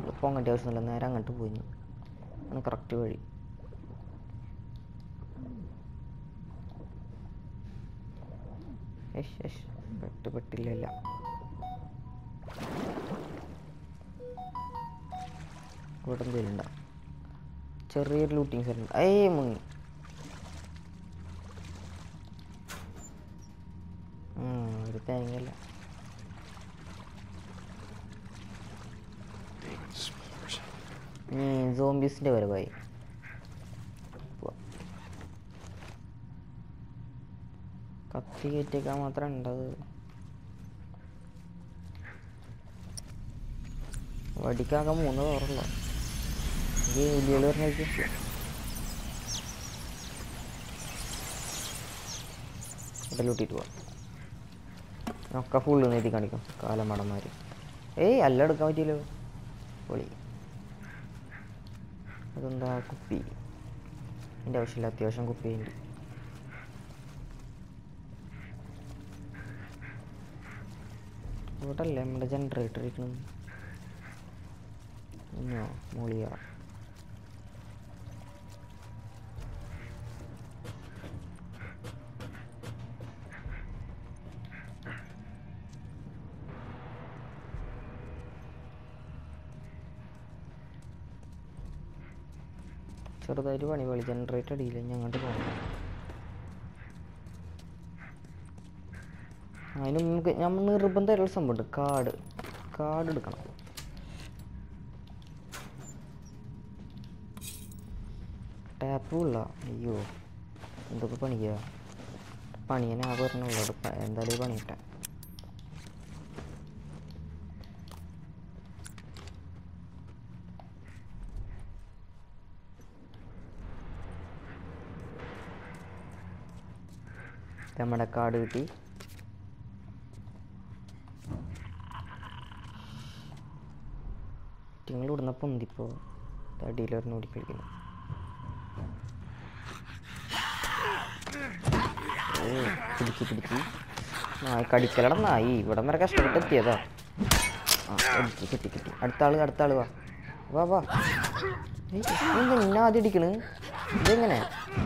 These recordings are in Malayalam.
പോകേണ്ട ആവശ്യമൊന്നുമില്ല നേരെ അങ്ങോട്ട് പോയി ആണ് കറക്റ്റ് വഴി യെസ് യെസ് പെട്ട് പെട്ടില്ല ഇവിടെ എന്തെങ്കിലും ഉണ്ടോ ചെറിയൊരു ലൂട്ടിങ് സ്ഥലം ഏയ് മുങ്ങി ഉം, ഒരു തേങ്ങല്ല Demon spores. നീ സോംബീസിന്റെ വരവായി പോവാ. കത്തി കയറ്റിയേക്കാൻ മാത്രം ഉണ്ടത് വടിക്കാകെ മൂന്ന് കവറുള്ള ഈ എലികൾ പറഞ്ഞേക്ക് ഇടലൂട്ടിട്ട് പോവാം ഒക്കെ ഫുള്ള് നേടി കാണിക്കും കാലമടന്മാർ ഏയ് അല്ല എടുക്കാൻ പറ്റിയല്ലോ പൊളി അതെന്താ കുപ്പി എൻ്റെ ആവശ്യമില്ല അത്യാവശ്യം കുപ്പി ഉണ്ട് ഇവിടെ അല്ലേ നമ്മുടെ ജനറേറ്റർ ഇരിക്കുന്നത് ഇന്നോ മൂളിയ ചെറുതായിട്ട് പണി പോലെ ജനറേറ്റർ അടിയില്ല ഞാൻ അങ്ങോട്ട് പോകണം അതിന് നമുക്ക് നമ്മൾ നിർബന്ധമായിട്ടുള്ള സംഭവമുണ്ട് കാർഡ് കാർഡ് എടുക്കണം ടാപ്പും ഇല്ല അയ്യോ എന്തൊക്കെ പണിയാ പണിയനെ ആ പറഞ്ഞുള്ളൂ എന്തായാലും പണിയിട്ടെ നമ്മുടെ കാർഡ് കിട്ടി നിങ്ങൾ ഇവിടുന്ന് പൊന്തിപ്പോ അടിയിൽ ഒരെണ്ണം ഓടി കളിക്കുന്നു ഓ പിടിച്ച് പിടിച്ച് നായി കടിക്കലട നായി ഇവിടെ വരെ കഷ്ടപ്പെട്ട് എത്തിയതാ ആ അടിച്ച് കിട്ടി കിട്ടി അടുത്ത ആള് അടുത്ത ആള് വാ വാ വാ ഏയ്, ഇതെന്താ നിന്നെ ആദ്യം ഇടിക്കണ് ഇതെങ്ങനെ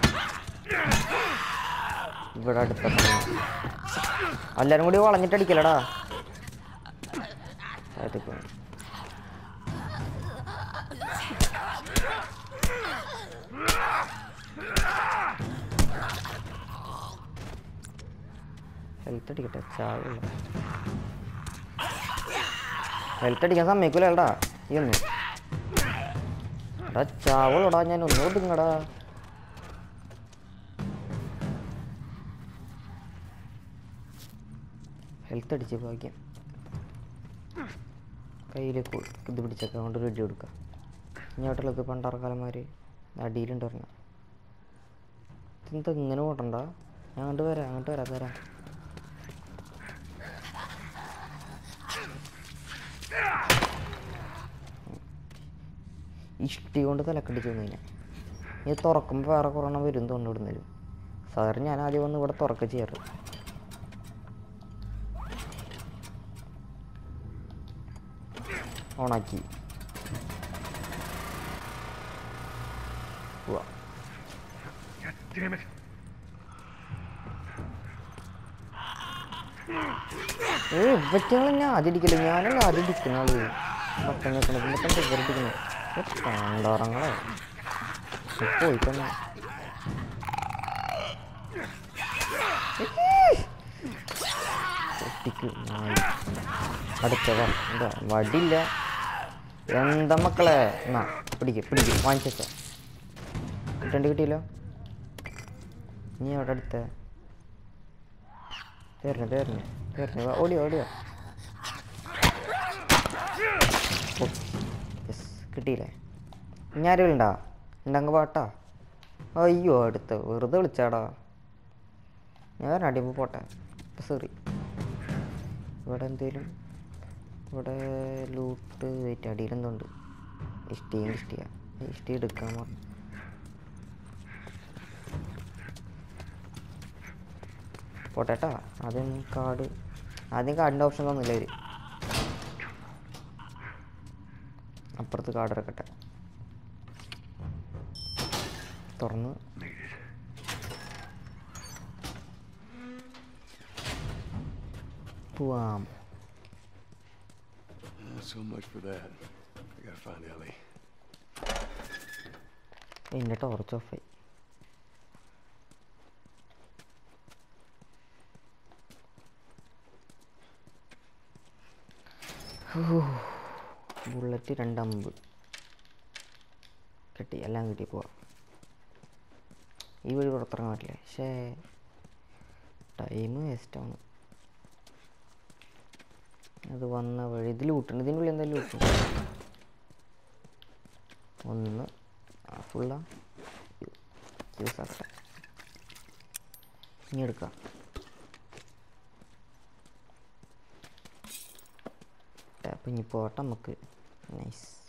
ഇവിടെ അടുത്ത എല്ലാരും കൂടി വളഞ്ഞിട്ട് അടിക്കലടാ അതൊക്കെ ഹെൽത്ത് അടിക്കട്ടെ ചാവില്ല ഹെൽത്ത് അടിക്കാൻ സമ്മതിക്കൂലടാ ഈ ഒന്ന് എടാ ചാവളോടാ ഞാൻ ഒന്നും ഒതുങ്ങടാ ഹെൽത്ത് അടിച്ച് ഭാഗ്യം കയ്യിൽ ഇത് പിടിച്ചൊക്കെ കൊണ്ട് റെഡി കൊടുക്കുക ഇങ്ങോട്ടുള്ളൊക്കെ പണ്ടാർക്കാലന്മാർ അടിയിലുണ്ട് പറഞ്ഞ ഇതെന്താ ഇങ്ങനെ ഓടണ്ട ഞാൻ അങ്ങോട്ട് വരാം അങ്ങോട്ട് വരാം തരാം ഇഷ്ടി കൊണ്ട് തലക്കടിച്ചു വന്നതിനെ ഇത് തുറക്കുമ്പോൾ വേറെ കുറേ വരും തോന്നുന്നു ഇവിടുന്ന് സാധാരണ ഞാൻ ആദ്യം വന്ന് ഇവിടെ തുറക്ക ചെയ്യാറ് ഓണാക്കി പോവാ God damn it. ഏ ഇവറ്റങ്ങൾ ഞാൻ ആദ്യം അടിക്കില്ല ഞാനല്ല ആദ്യം അടിക്കുന്ന ആള് പട്ടം വെക്കണത് എന്നിട്ട് വെറുതെ കണ്ടാറങ്ങളെ പോയി തന്നെ ഒട്ടിക്ക് നായി അടുത്തതാ എന്താ വടിയില്ല എന്താ മക്കളെ എന്നാ പിടിക്ക് പിടിക്ക് വാങ്ങിച്ചോ കിട്ടേണ്ടി കിട്ടിയില്ല നീ അവിടെ അടുത്ത തരണേ തരണേ തരണേ വാ ഓടിയോ ഓടിയോ യെസ് കിട്ടിയില്ലേ ഇനി ആരെങ്കിലും ഉണ്ടാ ഉണ്ടങ്ങ് പാട്ടാ അയ്യോ അടുത്ത വെറുതെ വിളിച്ചാടാ ഞാൻ അടിയുമ്പോൾ പോട്ടെ സോറി ഇവിടെ എന്തേലും ഇവിടെ ലൂട്ട് വെയിറ്റ് അടിയിലെന്തുണ്ട് ഇഷ്ടിയും ഇഷ്ടിയ ഇഷ്ടി എടുക്കാൻ പറഞ്ഞു പോട്ടേട്ടാ ആദ്യം കാർഡ് ആദ്യം കാർഡിൻ്റെ ഓപ്ഷൻ തന്നില്ല അവര് അപ്പുറത്ത് കാർഡ് ഇറക്കട്ടെ തുറന്ന് Made it. പോവാം Uh, so much for that. I gotta find Ellie. എൻ്റെ ടോർച്ച് ഓഫായി ബുള്ളറ്റ് രണ്ടമ്പ് കിട്ടി എല്ലാം കിട്ടി പോവാം ഈ വഴി പുറത്തിറങ്ങാൻ പറ്റില്ലേ പക്ഷേ ടൈം വേസ്റ്റാണ് അത് വന്ന വഴി ഇത് ലൂട്ടുണ്ട് ഇതിൻ്റെ ഉള്ളിൽ എന്തായാലും ലൂട്ടുണ്ട് ഒന്ന് ഫുള്ളാ യൂസ് ആക്കട്ടെ ഇനി എടുക്കാം ടാപ്പ് ഇനി പോട്ടെ നമുക്ക് നൈസ്